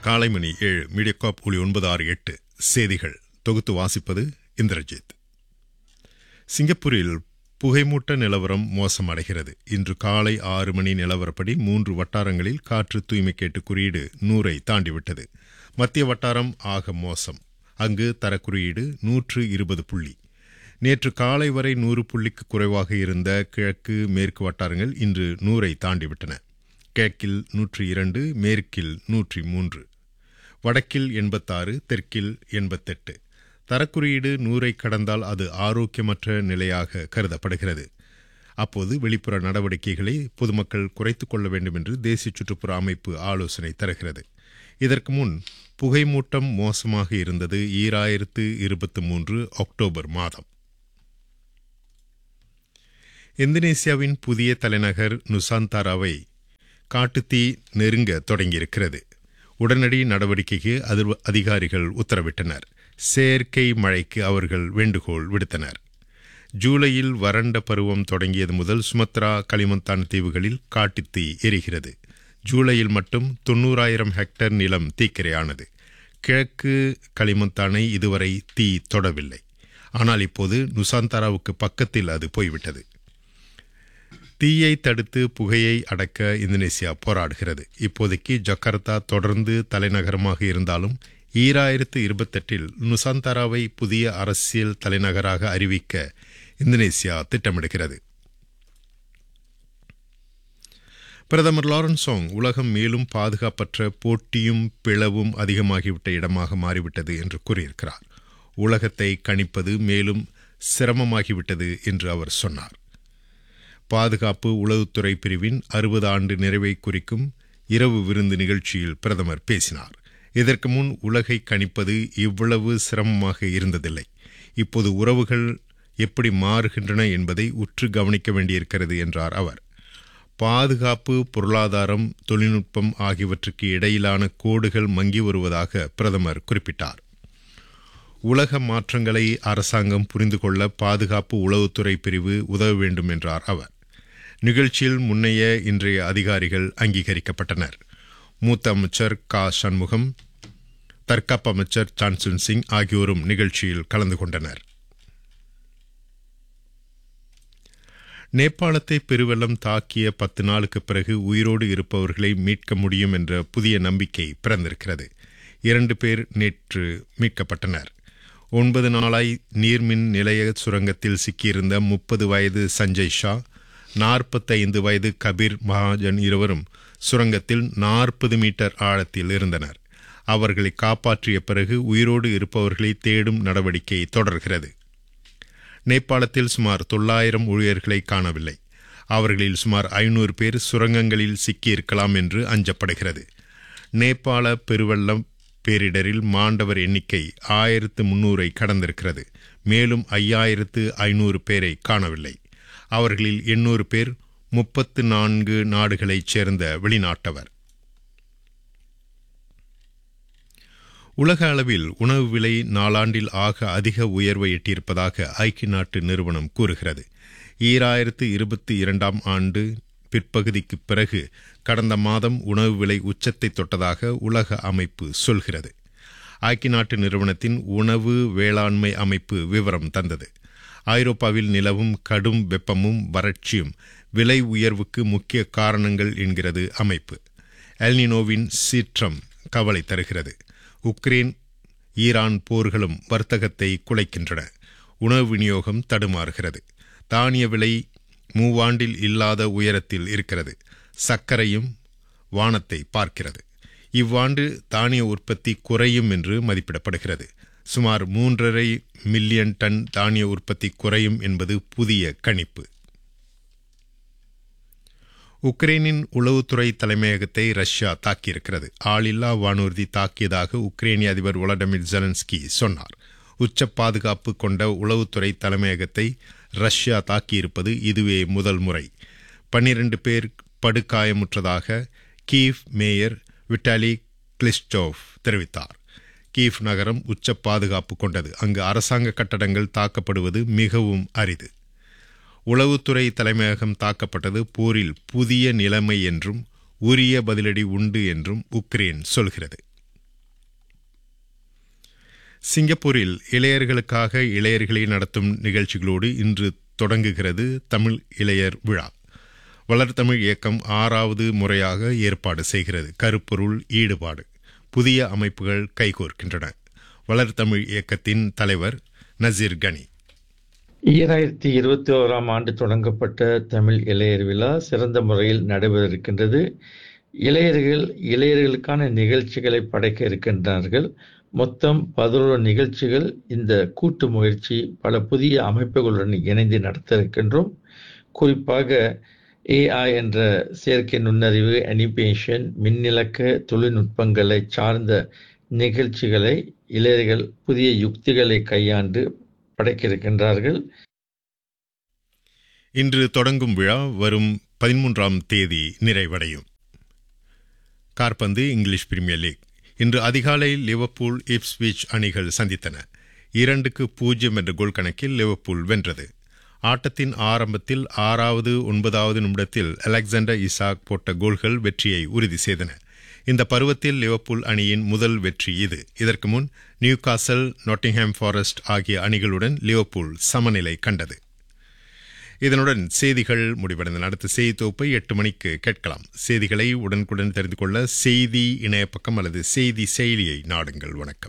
காலை மணி ஏழு மீடியாகாப் ஒளி ஒன்பது ஆறு எட்டு செய்திகள் தொகுத்து வாசிப்பது இந்திரஜித் சிங்கப்பூரில் புகைமூட்ட நிலவரம் மோசமடைகிறது இன்று காலை ஆறு மணி நிலவரப்படி மூன்று வட்டாரங்களில் காற்று தூய்மை கேட்டு குறியீடு நூறை தாண்டிவிட்டது மத்திய வட்டாரம் ஆக மோசம் அங்கு தரக்குறியீடு நூற்று இருபது புள்ளி நேற்று காலை வரை நூறு புள்ளிக்கு குறைவாக இருந்த கிழக்கு மேற்கு வட்டாரங்கள் இன்று நூறை தாண்டிவிட்டன கிழக்கில் நூற்றி இரண்டு மேற்கில் நூற்றி மூன்று வடக்கில் எண்பத்தாறு தெற்கில் எண்பத்தெட்டு தரக்குறியீடு நூறை கடந்தால் அது ஆரோக்கியமற்ற நிலையாக கருதப்படுகிறது அப்போது வெளிப்புற நடவடிக்கைகளை பொதுமக்கள் குறைத்துக் கொள்ள வேண்டும் என்று தேசிய சுற்றுப்புற அமைப்பு ஆலோசனை தருகிறது இதற்கு முன் புகைமூட்டம் மோசமாக இருந்தது ஈராயிரத்து இருபத்தி மூன்று அக்டோபர் மாதம் இந்தோனேசியாவின் புதிய தலைநகர் நுசாந்தாராவை காட்டுத்தீ நெருங்க தொடங்கியிருக்கிறது உடனடி நடவடிக்கைக்கு அதிர் அதிகாரிகள் உத்தரவிட்டனர் செயற்கை மழைக்கு அவர்கள் வேண்டுகோள் விடுத்தனர் ஜூலையில் வறண்ட பருவம் தொடங்கியது முதல் சுமத்ரா களிமந்தான் தீவுகளில் காட்டுத்தீ எரிகிறது ஜூலையில் மட்டும் தொன்னூறாயிரம் ஹெக்டேர் நிலம் தீக்கிரையானது கிழக்கு களிமந்தானை இதுவரை தீ தொடவில்லை ஆனால் இப்போது நுசாந்தாராவுக்கு பக்கத்தில் அது போய்விட்டது தீயை தடுத்து புகையை அடக்க இந்தோனேசியா போராடுகிறது இப்போதைக்கு ஜக்கார்த்தா தொடர்ந்து தலைநகரமாக இருந்தாலும் ஈராயிரத்து இருபத்தெட்டில் நுசாந்தாராவை புதிய அரசியல் தலைநகராக அறிவிக்க இந்தோனேசியா திட்டமிடுகிறது பிரதமர் லாரன்சோங் உலகம் மேலும் பாதுகாப்பற்ற போட்டியும் பிளவும் அதிகமாகிவிட்ட இடமாக மாறிவிட்டது என்று கூறியிருக்கிறார் உலகத்தை கணிப்பது மேலும் சிரமமாகிவிட்டது என்று அவர் சொன்னார் பாதுகாப்பு உளவுத்துறை பிரிவின் அறுபது ஆண்டு நிறைவை குறிக்கும் இரவு விருந்து நிகழ்ச்சியில் பிரதமர் பேசினார் இதற்கு முன் உலகை கணிப்பது இவ்வளவு சிரமமாக இருந்ததில்லை இப்போது உறவுகள் எப்படி மாறுகின்றன என்பதை உற்று கவனிக்க வேண்டியிருக்கிறது என்றார் அவர் பாதுகாப்பு பொருளாதாரம் தொழில்நுட்பம் ஆகியவற்றுக்கு இடையிலான கோடுகள் மங்கி வருவதாக பிரதமர் குறிப்பிட்டார் உலக மாற்றங்களை அரசாங்கம் புரிந்து கொள்ள பாதுகாப்பு உளவுத்துறை பிரிவு உதவ வேண்டும் என்றார் அவர் நிகழ்ச்சியில் முன்னைய இன்றைய அதிகாரிகள் அங்கீகரிக்கப்பட்டனர் மூத்த அமைச்சர் கா சண்முகம் தற்காப்பு அமைச்சர் சான்சன் சிங் ஆகியோரும் நிகழ்ச்சியில் கலந்து கொண்டனர் நேபாளத்தை பெருவெள்ளம் தாக்கிய பத்து நாளுக்கு பிறகு உயிரோடு இருப்பவர்களை மீட்க முடியும் என்ற புதிய நம்பிக்கை பிறந்திருக்கிறது இரண்டு பேர் நேற்று மீட்கப்பட்டனர் ஒன்பது நாளாய் நீர்மின் நிலைய சுரங்கத்தில் சிக்கியிருந்த முப்பது வயது சஞ்சய் ஷா நாற்பத்தைந்து வயது கபீர் மகாஜன் இருவரும் சுரங்கத்தில் நாற்பது மீட்டர் ஆழத்தில் இருந்தனர் அவர்களை காப்பாற்றிய பிறகு உயிரோடு இருப்பவர்களை தேடும் நடவடிக்கை தொடர்கிறது நேபாளத்தில் சுமார் தொள்ளாயிரம் ஊழியர்களை காணவில்லை அவர்களில் சுமார் ஐநூறு பேர் சுரங்கங்களில் சிக்கியிருக்கலாம் என்று அஞ்சப்படுகிறது நேபாள பெருவெள்ளம் பேரிடரில் மாண்டவர் எண்ணிக்கை ஆயிரத்து முன்னூரை கடந்திருக்கிறது மேலும் ஐயாயிரத்து ஐநூறு பேரை காணவில்லை அவர்களில் எண்ணூறு பேர் முப்பத்து நான்கு நாடுகளைச் சேர்ந்த வெளிநாட்டவர் உலக அளவில் உணவு விலை நாளாண்டில் ஆக அதிக உயர்வை எட்டியிருப்பதாக ஐக்கிய நாட்டு நிறுவனம் கூறுகிறது ஈராயிரத்து இருபத்தி இரண்டாம் ஆண்டு பிற்பகுதிக்கு பிறகு கடந்த மாதம் உணவு விலை உச்சத்தை தொட்டதாக உலக அமைப்பு சொல்கிறது ஐக்கிய நாட்டு நிறுவனத்தின் உணவு வேளாண்மை அமைப்பு விவரம் தந்தது ஐரோப்பாவில் நிலவும் கடும் வெப்பமும் வறட்சியும் விலை உயர்வுக்கு முக்கிய காரணங்கள் என்கிறது அமைப்பு எல்னினோவின் சீற்றம் கவலை தருகிறது உக்ரைன் ஈரான் போர்களும் வர்த்தகத்தை குலைக்கின்றன உணவு விநியோகம் தடுமாறுகிறது தானிய விலை மூவாண்டில் இல்லாத உயரத்தில் இருக்கிறது சர்க்கரையும் வானத்தை பார்க்கிறது இவ்வாண்டு தானிய உற்பத்தி குறையும் என்று மதிப்பிடப்படுகிறது சுமார் மூன்றரை மில்லியன் டன் தானிய உற்பத்தி குறையும் என்பது புதிய கணிப்பு உக்ரைனின் உளவுத்துறை தலைமையகத்தை ரஷ்யா தாக்கியிருக்கிறது ஆளில்லா வானூர்தி தாக்கியதாக உக்ரைனிய அதிபர் வளடமிர் ஜெலன்ஸ்கி சொன்னார் உச்ச பாதுகாப்பு கொண்ட உளவுத்துறை தலைமையகத்தை ரஷ்யா தாக்கியிருப்பது இதுவே முதல் முறை பன்னிரண்டு பேர் படுகாயமுற்றதாக கீவ் மேயர் விட்டாலி கிளிஸ்டோவ் தெரிவித்தார் கீவ் நகரம் உச்ச பாதுகாப்பு கொண்டது அங்கு அரசாங்க கட்டடங்கள் தாக்கப்படுவது மிகவும் அரிது உளவுத்துறை தலைமையகம் தாக்கப்பட்டது போரில் புதிய நிலைமை என்றும் உரிய பதிலடி உண்டு என்றும் உக்ரைன் சொல்கிறது சிங்கப்பூரில் இளையர்களுக்காக இளையர்களை நடத்தும் நிகழ்ச்சிகளோடு இன்று தொடங்குகிறது தமிழ் இளையர் விழா வளர்தமிழ் இயக்கம் ஆறாவது முறையாக ஏற்பாடு செய்கிறது கருப்பொருள் ஈடுபாடு புதிய அமைப்புகள் கைகோர்க்கின்றன வளர்தமிழ் இயக்கத்தின் தலைவர் நசீர் கனி ஈராயிரத்தி இருபத்தி ஓராம் ஆண்டு தொடங்கப்பட்ட தமிழ் இளையர் விழா சிறந்த முறையில் நடைபெற இருக்கின்றது இளையர்கள் இளையர்களுக்கான நிகழ்ச்சிகளை படைக்க இருக்கின்றார்கள் மொத்தம் பதினோரு நிகழ்ச்சிகள் இந்த கூட்டு முயற்சி பல புதிய அமைப்புகளுடன் இணைந்து நடத்த இருக்கின்றோம் குறிப்பாக ஏஐ என்ற செயற்கை நுண்ணறிவு அனிமேஷன் மின்னிலக்க தொழில்நுட்பங்களை சார்ந்த நிகழ்ச்சிகளை இளையர்கள் புதிய யுக்திகளை கையாண்டு படைக்க இருக்கின்றார்கள் இன்று தொடங்கும் விழா வரும் பதிமூன்றாம் தேதி நிறைவடையும் கார்பந்து இங்கிலீஷ் பிரீமியர் லீக் இன்று அதிகாலை லிவர்பூல் இப்ஸ்விச் அணிகள் சந்தித்தன இரண்டுக்கு பூஜ்ஜியம் என்ற கோல் கணக்கில் லிவர்பூல் வென்றது ஆட்டத்தின் ஆரம்பத்தில் ஆறாவது ஒன்பதாவது நிமிடத்தில் அலெக்சாண்டர் இசாக் போட்ட கோல்கள் வெற்றியை உறுதி செய்தன இந்த பருவத்தில் லிவர்பூல் அணியின் முதல் வெற்றி இது இதற்கு முன் நியூ காசல் நாட்டிங்ஹாம் ஃபாரஸ்ட் ஆகிய அணிகளுடன் லிவர்பூல் சமநிலை கண்டது இதனுடன் செய்திகள் முடிவடைந்தன அடுத்த செய்தி தொகுப்பை எட்டு மணிக்கு கேட்கலாம் செய்திகளை உடனுக்குடன் தெரிந்து கொள்ள செய்தி இணைய பக்கம் அல்லது செய்தி செயலியை நாடுங்கள் வணக்கம்